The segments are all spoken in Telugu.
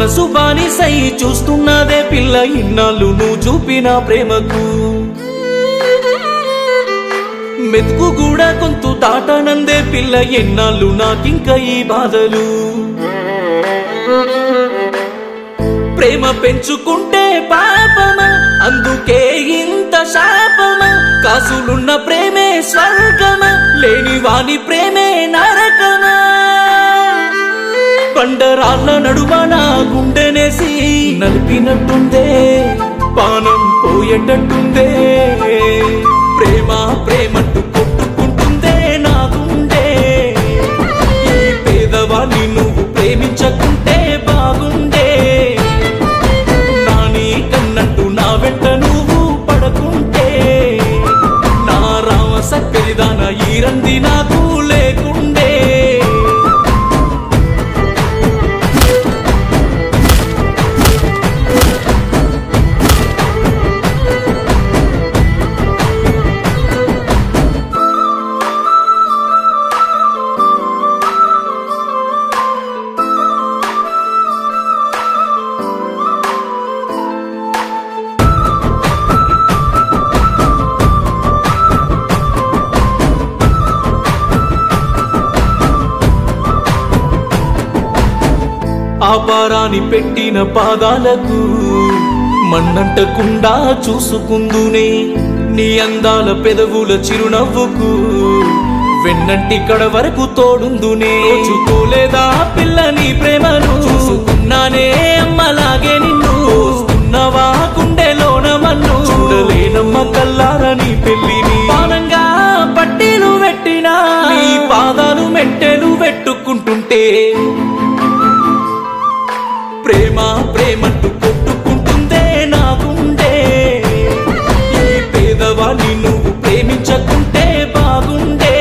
మనసు బానిసై చూస్తున్నదే పిల్ల ఇన్నాళ్ళు నువ్వు చూపిన ప్రేమకు మెతుకు కూడా కొంత దాటనందే పిల్ల ఎన్నాళ్ళు నాకింక ఈ బాధలు ప్రేమ పెంచుకుంటే పాపమా అందుకే ఇంత శాపమా కాసులున్న ప్రేమే స్వర్గమా లేని వాని ప్రేమే నరకమా పండరాళ్ళ నడుమ నా గుండెనేసి నలిపినట్టుందే పానం పోయేటట్టుందే ప్రేమ ప్రేమంటూ కొట్టుకుంటుందే నా గుండె ఈ పేదవాణ్ణి నువ్వు ప్రేమించకుంటే బాగుండే నాని కన్నట్టు నా వెంట నువ్వు పడకుంటే నా రామ సక్కరిదాన ఈ రంది నాకు లేకుండే ఆపారాని పెట్టిన పాదాలకు మన్నంటకుండా చూసుకుందునే నీ అందాల పెదవుల చిరునవ్వుకు వెన్నంటి కడ వరకు తోడుందునే చూకోలేదా పిల్ల నీ ప్రేమను చూసుకున్నానే అమ్మలాగే నిన్ను చూసుకున్నవా గుండెలోన మన్ను చూడలేనమ్మ కల్లారా నీ పెళ్లిని పానంగా పట్టీలు పెట్టినా నీ పాదాలు మెంటెలు పెట్టుకుంటుంటే ప్రేమ ప్రేమంటూ కొట్టుకుంటుందే నా గుండె ఈ పేదవాణ్ణి నువ్వు ప్రేమించకుంటే బాగుండే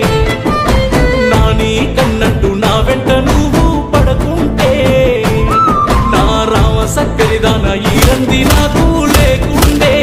నాని కన్నట్టు నా వెంట నువ్వు పడకుంటే నా రామ సక్కరిదాన ఈ రంది నాకు లేకుండే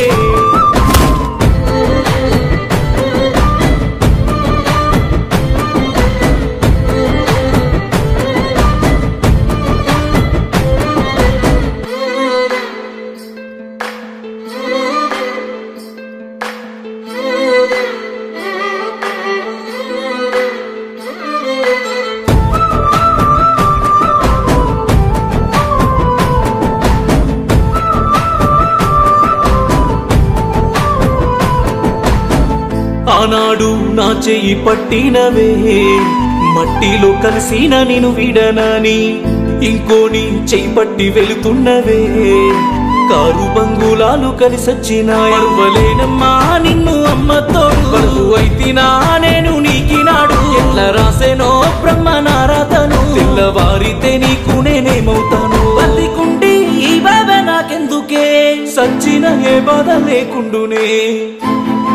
ఆనాడు నా చెయ్యి పట్టినవే మట్టిలో కలిసిన నేను విడనని ఇంకోని చెయ్యి పట్టి వెళుతున్నవే కారు బంగులాలు కలిసొచ్చిన అరువలేనమ్మా నిన్ను అమ్మతో కడుపు అయితినా నేను నీకినాడు ఎట్లా రాసేనో బ్రహ్మ నారాతను తెల్లవారితే నీకు నేనేమవుతాను బతికుండి ఈ బాధ నాకెందుకే సచ్చిన ఏ బాధ లేకుండునే